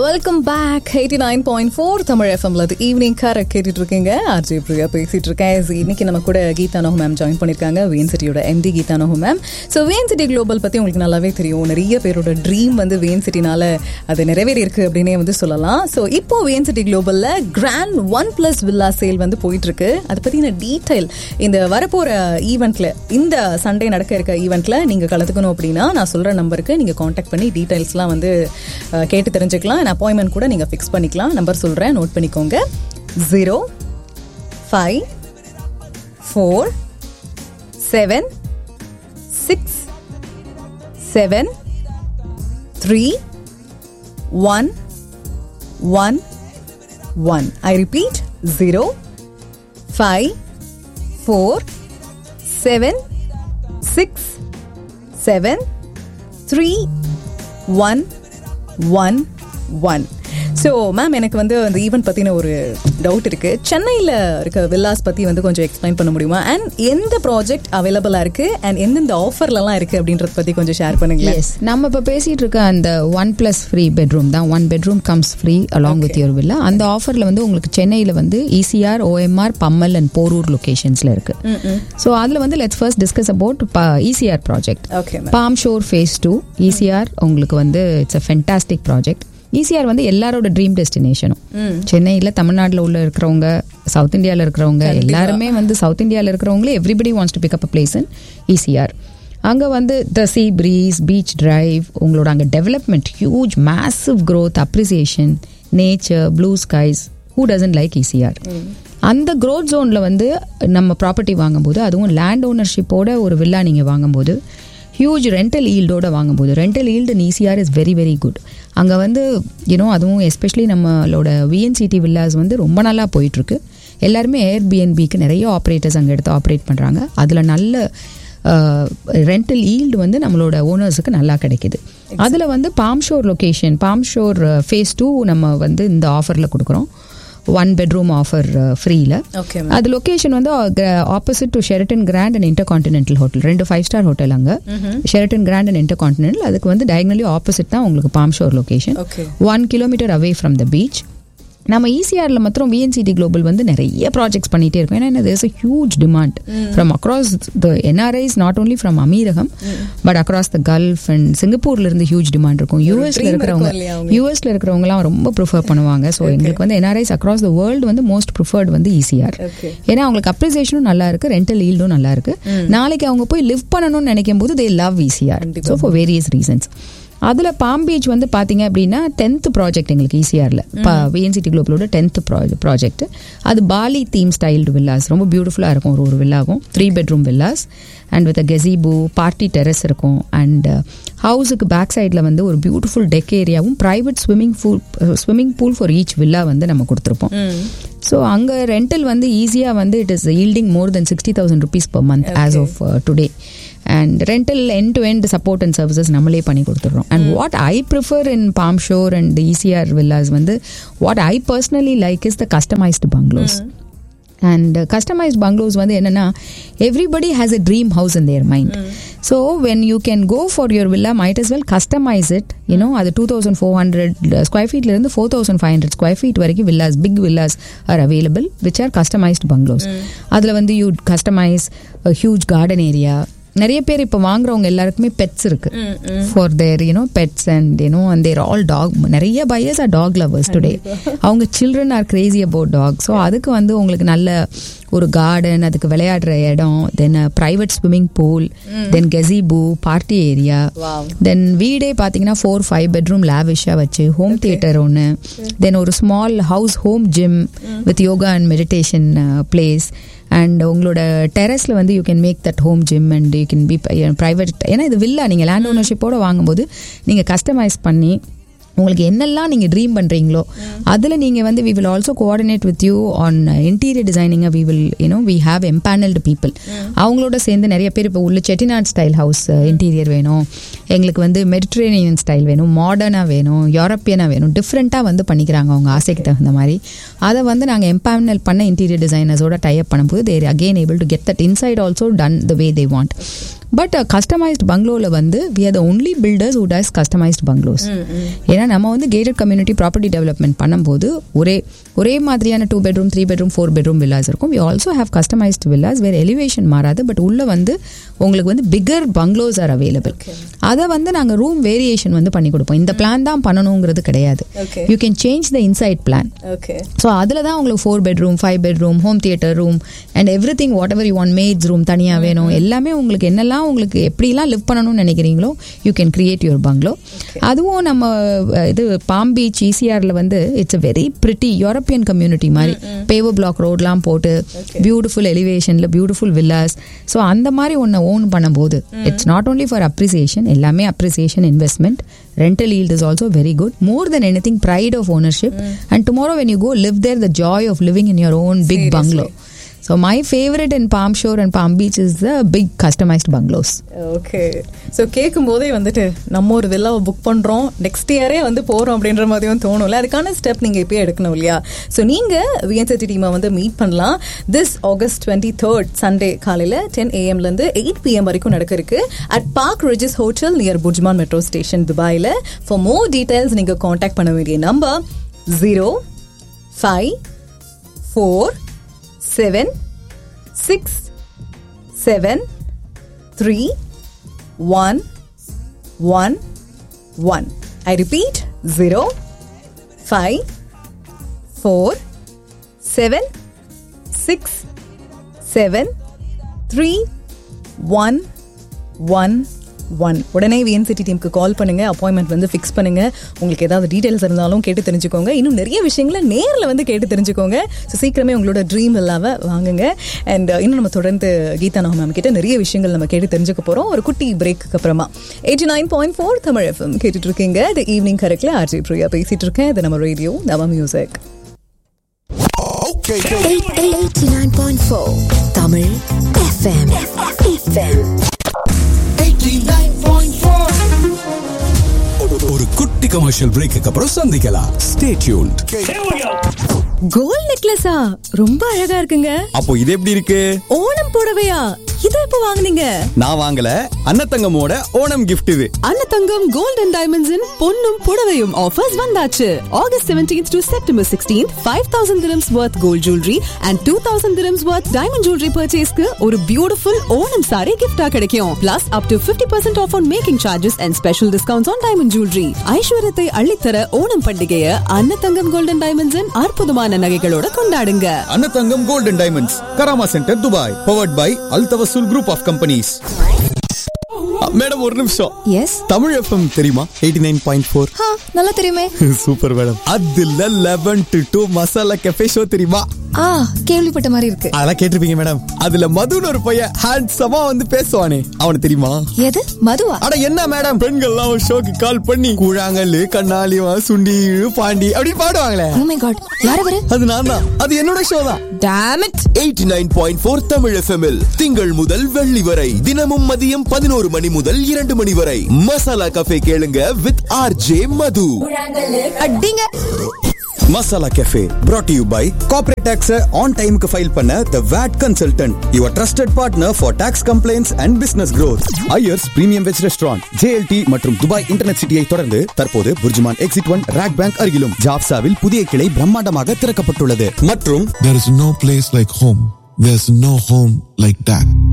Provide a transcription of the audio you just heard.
Welcome back eighty nine point four Tamil எஃப்எம்ல அது evening கார கேட்டுட்டு இருக்கீங்க ஆர்ஜே பிரியா பேசிட்டு இருக்கேன் So, இன்னைக்கு நம்ம கூட கீதா நோஹு மேம் ஜாயின் பண்ணிருக்காங்க வேன் சிட்டியோட MD Geetha Nohu ma'am so van city global பத்தி உங்களுக்கு நல்லாவே தெரியும் நிறைய பேரோட ட்ரீம் வந்து வேன் சிட்டினால அது நிறைவேறி இருக்கு அப்படின்னே வந்து சொல்லலாம் ஸோ இப்போ வேன் சிட்டி குளோபல்ல grand one plus villa sale வந்து போயிட்டு இருக்கு அதை பத்தின டீடைல் இந்த வரப்போற ஈவெண்ட்ல இந்த சண்டே நடக்க இருக்க ஈவெண்ட்ல நீங்க கலந்துக்கணும் அப்படின்னா நான் சொல்ற நம்பருக்கு நீங்க காண்டாக்ட் பண்ணி டீடைல்ஸ்லாம் வந்து அஹ், கேட்டு தெரிஞ்சுக்கலாம் அண்ட் அப்பாயின்மெண்ட் கூட நீங்க ஃபிக்ஸ் பண்ணிக்கலாம் நம்பர் சொல்றேன் நோட் பண்ணிக்கோங்க zero five four seven six seven three one one one I repeat zero five four seven six seven three one one one so ma'am எனக்கு வந்து அந்த ஈவெண்ட் பற்றின ஒரு டவுட் இருக்கு சென்னையில் இருக்க வில்லாஸ் பற்றி வந்து கொஞ்சம் எக்ஸ்பிளைன் பண்ண முடியுமா அண்ட் எந்த ப்ராஜெக்ட் அவைலபிளாக இருக்கு அண்ட் எந்தெந்த ஆஃபர்லலாம் இருக்கு அப்படின்றத பற்றி கொஞ்சம் ஷேர் பண்ணுங்களேன் எஸ் நம்ம இப்போ பேசிட்டு இருக்க அந்த ஒன் பிளஸ் ஃப்ரீ பெட்ரூம் தான் one bedroom comes free along with your villa அந்த ஆஃபர்ல வந்து உங்களுக்கு சென்னையில் வந்து ECR OMR Pammal and Porur லொகேஷன்ஸ்ல இருக்கு ஸோ அதில் வந்து let's first discuss about ECR project okay ma'am palm shore phase two ECR உங்களுக்கு வந்து it's a fantastic project ECR வந்து எல்லாரோட ட்ரீம் டெஸ்டினேஷனும் சென்னையில் தமிழ்நாட்டில் உள்ள இருக்கிறவங்க சவுத் இந்தியாவில் இருக்கிறவங்க எல்லாருமே வந்து சவுத் இந்தியாவில் இருக்கிறவங்களே everybody wants to pick up a place in ECR அங்கே வந்து the sea breeze beach drive உங்களோட அங்கே development huge massive growth appreciation nature blue skies who doesn't like ECR அந்த growth ஜோனில் வந்து நம்ம ப்ராப்பர்ட்டி வாங்கும்போது அதுவும் லேண்ட் ஓனர்ஷிப்போட ஒரு வில்லா நீங்கள் வாங்கும்போது ஹியூஜ் ரெண்டல் ஈல்டோட வாங்கும்போது rental yield in ECR is very very good அங்கே வந்து யூனோ அதுவும் எஸ்பெஷலி நம்மளோட விஎன்சிடி வில்லாஸ் வந்து ரொம்ப நல்லா போயிட்டுருக்கு எல்லாருமே ஏர்பிஎன்பிக்கு நிறைய ஆப்ரேட்டர்ஸ் அங்கே எடுத்து ஆப்ரேட் பண்ணுறாங்க அதில் நல்ல ரெண்டல் ஈல்டு வந்து நம்மளோட ஓனர்ஸுக்கு நல்லா கிடைக்குது அதில் வந்து palm shore location palm shore phase two நம்ம வந்து இந்த ஆஃபரில் கொடுக்குறோம் ஒன் பெட்ரூம் ஆஃபர் ஃப்ரீயில் ஓகே அது லொகேஷன் வந்து opposite to Sheraton grand and InterContinental hotel ரெண்டு ஃபைவ் ஸ்டார் ஹோட்டல் அங்கே Sheraton grand and InterContinental அதுக்கு வந்து டயக்னலி ஆப்போசிட் தான் உங்களுக்கு palm shore location okay one kilometre away from the beach நம்ம ஈசிஆர்ல மாத்திரம் விஎன்சிடி குளோபல் வந்து நிறைய ப்ராஜெக்ட்ஸ் பண்ணிட்டே இருக்கோம் ஏன்னா there's a huge demand from across the NRIs not only from அமீரகம் but across the gulf and சிங்கப்பூர்ல இருந்து ஹியூஜ் டிமாண்ட் இருக்கும் யூஎஸ்ல dream இருக்கிறவங்க இருக்கும் இல்லையா அவங்களுக்கு? யூஎஸ்ல இருக்கிறவங்கலாம் ரொம்ப ப்ரிஃபர் பண்ணுவாங்க ஸோ எங்களுக்கு வந்து என்ஆர்ஐஸ் அக்ராஸ் த வேர்ல்டு வந்து மோஸ்ட் ப்ரிஃபர்ட் வந்து ஈசிஆர் ஓகே ஏன்னா அவங்களுக்கு அப்ரிசியேஷனும் நல்லா இருக்கு ரெண்டல் ஈல்டும் நல்லா இருக்கு நாளைக்கு அவங்க போய் லிவ் பண்ணணும்னு நினைக்கும் போது தே லவ் ஈசிஆர் கண்டிப்பா. ஸோ ஃபார் வேரியஸ் ரீசன்ஸ் அதுல பாம் பீச் வந்து பாத்தீங்க அப்படின்னா டென்த் ப்ராஜெக்ட் எங்களுக்கு ஈசிஆர்ல விஎன்சிடி குளோபலோட டென்த் ப்ராஜெக்ட் அது பாலி தீம் ஸ்டைல்டு வில்லாஸ் ரொம்ப பியூட்டிஃபுல்லா இருக்கும் ஒரு ஒரு வில்லாவும் three bedroom villas and with gazebo party terrace இருக்கும் அண்ட் ஹவுஸுக்கு பேக் சைடில் வந்து ஒரு பியூட்டிஃபுல் டெக் ஏரியாவும் private swimming pool swimming pool for each villa வந்து நம்ம கொடுத்துருப்போம் ஸோ அங்கே ரெண்டல் வந்து ஈஸியாக வந்து it is yielding more than sixty thousand rupees per month as of today and rental end to end support and services நம்மளே பண்ணி கொடுத்துட்றோம் and what I prefer in palm shore and ECR villas வந்து what I personally like is the customised bungalows and customised bungalows வந்து என்னன்னா everybody has a dream house in their mind so when you can go for your villa might as well customise it you know அது two thousand four hundred square ஃபீட்லேருந்து four thousand five hundred square feet வரைக்கும் villas big villas are available which are customised bungalows அதில் வந்து you customise huge garden area நிறைய பேர் இப்போ வாங்குறவங்க எல்லாருக்குமே பெட்ஸ் இருக்கு for their you know pets and you know and their all dog நிறைய buyers are dog lovers today அவங்க children are crazy about dog so அதுக்கு வந்து உங்களுக்கு நல்ல ஒரு கார்டன் அதுக்கு விளையாடுற இடம் then private swimming pool then gazebo party area Wow. Then வீடே பார்த்தீங்கன்னா ஃபோர் ஃபைவ் பெட்ரூம் லேவிஷாக வச்சு ஹோம் தியேட்டர் ஒன்று தென் ஒரு small house home gym with yoga and meditation place and உங்களோட டெரஸ்ல வந்து you can make that home gym and you can be private ஏன்னா இது வில்லா நீங்கள் லேண்ட் ஓனர்ஷிப்போட வாங்கும்போது நீங்கள் கஸ்டமைஸ் பண்ணி உங்களுக்கு என்னெல்லாம் நீங்க ட்ரீம் பண்றீங்களோ அதுல நீங்க வந்து we will also coordinate with you on interior designing we will you know we have empanelled people அவங்களோட சேர்ந்து நிறைய பேர் இப்போ உள்ள செட்டிநாட் ஸ்டைல் ஹவுஸ் இன்டீரியர் வேணும் எங்களுக்கு வந்து மெடிட்ரேனியன் ஸ்டைல் வேணும் மாடர்னாக வேணும் யூரோப்பியனாக வேணும் டிஃப்ரெண்ட்டாக வந்து பண்ணிக்கிறாங்க அவங்க ஆசைக்கு தகுந்த மாதிரி அதை வந்து நாங்கள் எம்பேனல் பண்ண இன்டீரியர் டிசைனர்ஸோட டைப் பண்ணும்போது they're again able to get that insight also done the way they want but customised பங்களோவில் வந்து we are the only builders who does customised bungalows ஏன்னா நம்ம வந்து கேட்டட் கம்யூனிட்டி ப்ராப்பர்ட்டி டெவலப்மெண்ட் பண்ணும்போது ஒரே ஒரே மாதிரியான two bedroom three bedroom four bedroom villas இருக்கும் we also have customised villas வேறு எலிவேஷன் மாறாது பட் உள்ள வந்து உங்களுக்கு வந்து பிகர் பங்களோஸ் ஆர் அவைலபிள் அதை வந்து நாங்கள் ரூம் வேரியேஷன் வந்து பண்ணி கொடுப்போம் இந்த பிளான் தான் பண்ணணுங்கிறது கிடையாது Okay. You can change the inside plan okay so அதில் தான் உங்களுக்கு four bedroom five bedroom home theatre room and everything whatever you want maids room தனியாக வேணும் எல்லாமே உங்களுக்கு என்னெல்லாம் உங்களுக்கு எப்படிலாம் லிவ் பண்ணணும்னு நினைக்கிறீங்களோ you can create your bungalow அதுவும் நம்ம அஹ், இது பாம் பீச் ஈசிஆரில் வந்து it's a very pretty European community மாதிரி பேவர் பிளாக் ரோட்லாம் போட்டு பியூட்டிஃபுல் எலிவேஷனில் பியூட்டிஃபுல் வில்லாஸ் ஸோ அந்த மாதிரி ஒன்று ஓன் பண்ணும்போது it's not only for appreciation எல்லாமே appreciation investment rental yield is also very good more than anything pride of ownership and tomorrow when you go live there the joy of living in your own big Seriously. bungalow so my favorite in palm shore and palm beach is the big customized bungalows okay so கேட்கும் போதே வந்துட்டு நம்ம ஒரு வில்லாவை book பண்ணுறோம் next இயரே வந்து போகிறோம் அப்படின்ற மாதிரியும் தோணும்ல அதுக்கான ஸ்டெப் நீங்கள் இப்போயே எடுக்கணும் இல்லையா ஸோ நீங்கள் விஎன்சிட்டி டீமை வந்து மீட் பண்ணலாம் this August twenty third Sunday காலையில் டென் ஏஎம்லேருந்து எயிட் பிஎம் வரைக்கும் நடக்க இருக்கு at Park Regis hotel near BurJuman metro station துபாயில் ஃபார் மோர் டீடைல்ஸ் நீங்கள் காண்டாக்ட் பண்ண வேண்டிய number zero five four seven six seven three one one one I repeat zero five four seven six seven three one one one உடனே VNCT டீமுக்கு call பண்ணுங்க appointment வந்து fix பண்ணுங்க உங்களுக்கு ஏதாவது டீடைல்ஸ் இருந்தாலும் கேட்டு தெரிஞ்சுக்கோங்க இன்னும் நிறைய விஷயங்களை நேரில் வந்து கேட்டு தெரிஞ்சுக்கோங்க ஸோ சீக்கிரமே உங்களோட ட்ரீம் இல்லாம வாங்குங்க அண்ட் இன்னும் நம்ம தொடர்ந்து கீதா நகம் மேம் கிட்ட நிறைய விஷயங்கள் நம்ம கேட்டு தெரிஞ்சுக்க போறோம் ஒரு குட்டி பிரேக்கு அப்புறமா eighty nine point four Tamil FM கேட்டுட்டு இருக்கீங்க இது ஈவினிங் கரெக்ட்ல ஆர்ஜி பிரியா பேசிட்டு இருக்கேன் இது நம்ம ரேடியோ நம்ம music Okay. 89.4 Tamil FM. FM. ஒரு குட்டி கமர்ஷியல் பிரேக்கு அப்புறம் சந்திக்கலாம் ஸ்டே டியூன்ட் கோல்ட் நெக்லஸா ரொம்ப அழகா இருக்குங்க அப்போ இது எப்படி இருக்கு ஓணம் புடவையா இதை எப்ப வாங்குனீங்க நான் வாங்கல அன்னத்தங்கமோட ஓணம் gift இது அன்னதங்கம் கோல்ட் அண்ட் டைமண்ட்ஸின் பொன்னும் புடவையும் ஆஃபர்ஸ் வந்தாச்சு August 17th to September 16th 5000 dirhams worth gold jewelry and 2000 dirhams worth diamond jewelry purchaseக்கு ஒரு பியூட்டிஃபுல் ஓணம் saree gift-ஆ கிடைக்கும் plus up to 50% off on making charges and special discounts on diamond jewelry ஐஸ்வர்யத்தை அள்ளித்தர ஓணம் பண்டிகையை அன்னதங்கம் gold and டைமண்ட்ஸின் அற்புதமான நகைகளோட கொண்டாடுங்க அன்னத்தங்கம் golden diamonds Karama centre Dubai powered by அல்தவசூல் குரூப் ஆஃப் கம்பெனிஸ் மேடம் ஒரு நிமிஷம் எஸ் தமிழ் எஃப்எம் தெரியுமா எயிட்டி நைன் பாயிண்ட் ஃபோர் நல்லா தெரியுமே சூப்பர் மேடம் அதுல eleven to two masala cafe show தெரியுமா ஆ கேள்விப்பட்ட மாதிரி இருக்கு அதெல்லாம் கேட்டிருப்பீங்க மேடம் அதுல மதுன்னு ஒரு பையன் ஹேண்ட்ஸமா வந்து பேசுவானே அவனுக்கு தெரியுமா எது மதுவா அட என்ன மேடம் பெண்கள்லாம் ஒரு ஷோக்கு கால் பண்ணி கூழாங்கல்லு கண்ணாலிவா சுண்டி இழு, பாண்டி அப்படி பாடுவாங்களே ஓ மை காட் யார் அவரு அது நான் தான் அது என்னோட ஷோ தான் டாம் இட் eighty nine point four Tamil எஃப்எம்எல் திங்கள் முதல் வெள்ளி வரை தினமும் மதியம் பதினோரு மணி முதல் இரண்டு மணி வரை மசாலா கஃபே கேளுங்க வித் ஆர் ஜே மது அடிங்க masala cafe brought to you by corporate tax on டைமுக்கு ஃபைல் பண்ண the VAT consultant your trusted partner for tax compliance and business growth Iyers premium veg restaurant JLT மற்றும் துபாய் இன்டர்நெட் சிட்டியை தொடர்ந்து தற்போது BurJuman exit one RAK bank அருகிலும் ஜாப்சாவில் புதிய கிளை பிரம்மாண்டமாக திறக்கப்பட்டுள்ளது மற்றும் There is no place like home. There's no home like that.